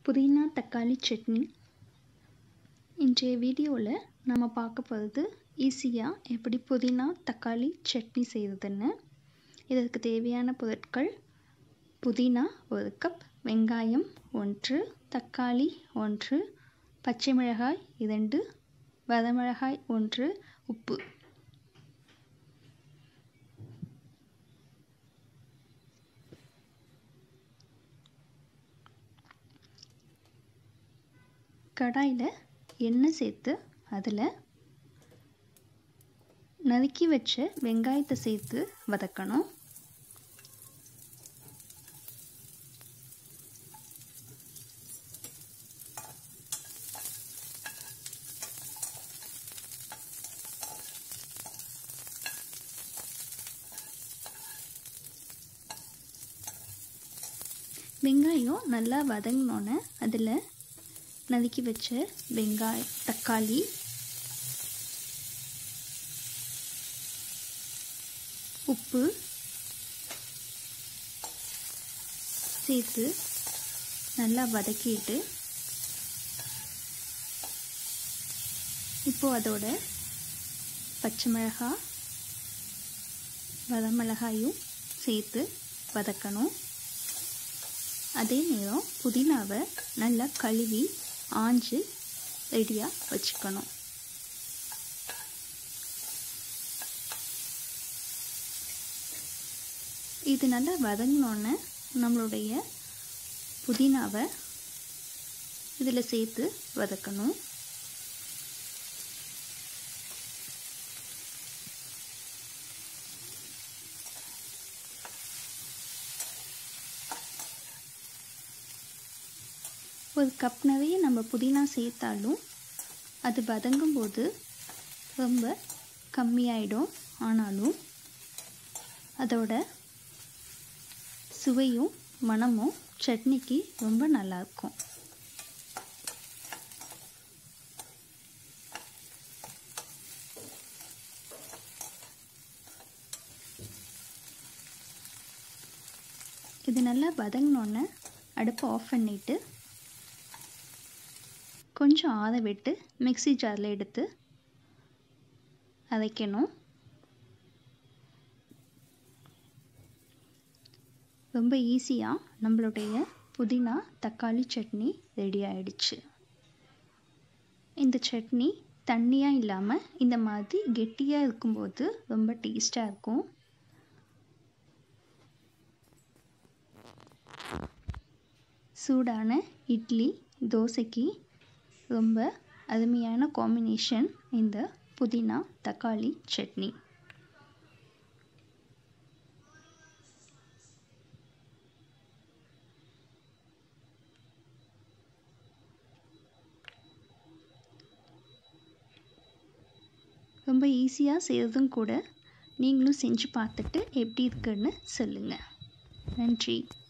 புதினா தக்காளி சட்னி இன்றைய வீடியோவில் நம்ம பார்க்க போகிறது ஈஸியாக எப்படி புதினா தக்காளி சட்னி செய்கிறதுன்னு இதற்கு தேவையான பொருட்கள் புதினா ஒரு கப் வெங்காயம் ஒன்று தக்காளி ஒன்று பச்சை மிளகாய் இரண்டு வரமிளகாய் ஒன்று உப்பு கடாயில் எண்ணெய் சேர்த்து அதில் நறுக்கி வச்ச வெங்காயத்தை சேர்த்து வதக்கணும் வெங்காயம் நல்லா வதங்கினோன்னே அதில் நறுக்கி வச்ச வெங்காய தக்காளி உப்பு சேர்த்து நல்லா வதக்கிட்டு இப்போது அதோட பச்சை மிளகாய் வரமிளகாயும் சேர்த்து வதக்கணும் அதே நேரம் புதினாவை நல்லா கழுவி ஆஞ்சு ரெடியாக வச்சுக்கணும் இது நல்லா வதங்கினோன்னே நம்மளுடைய புதினாவை இதில் சேர்த்து வதக்கணும் ஒரு கப் நிறைய நம்ம புதினா சேர்த்தாலும் அது வதங்கும்போது ரொம்ப கம்மியாயிடும் ஆனாலும் அதோட சுவையும் மனமும் சட்னிக்கு ரொம்ப நல்லாயிருக்கும் இது நல்லா வதங்கினோன்னே அடுப்பை ஆஃப் பண்ணிவிட்டு கொஞ்சம் ஆற விட்டு மிக்சி ஜாரில் எடுத்து அரைக்கணும் ரொம்ப ஈஸியாக நம்மளுடைய புதினா தக்காளி சட்னி ரெடி ஆயிடுச்சு இந்த சட்னி தண்ணியாக இல்லாமல் இந்த மாதிரி கெட்டியாக இருக்கும்போது ரொம்ப டேஸ்ட்டாக இருக்கும் சூடான இட்லி தோசைக்கு ரொம்ப அருமையான காம்பினேஷன் இந்த புதினா தக்காளி சட்னி ரொம்ப ஈஸியாக செய்கிறதும் கூட நீங்களும் செஞ்சு பார்த்துட்டு எப்படி இருக்குன்னு சொல்லுங்கள் நன்றி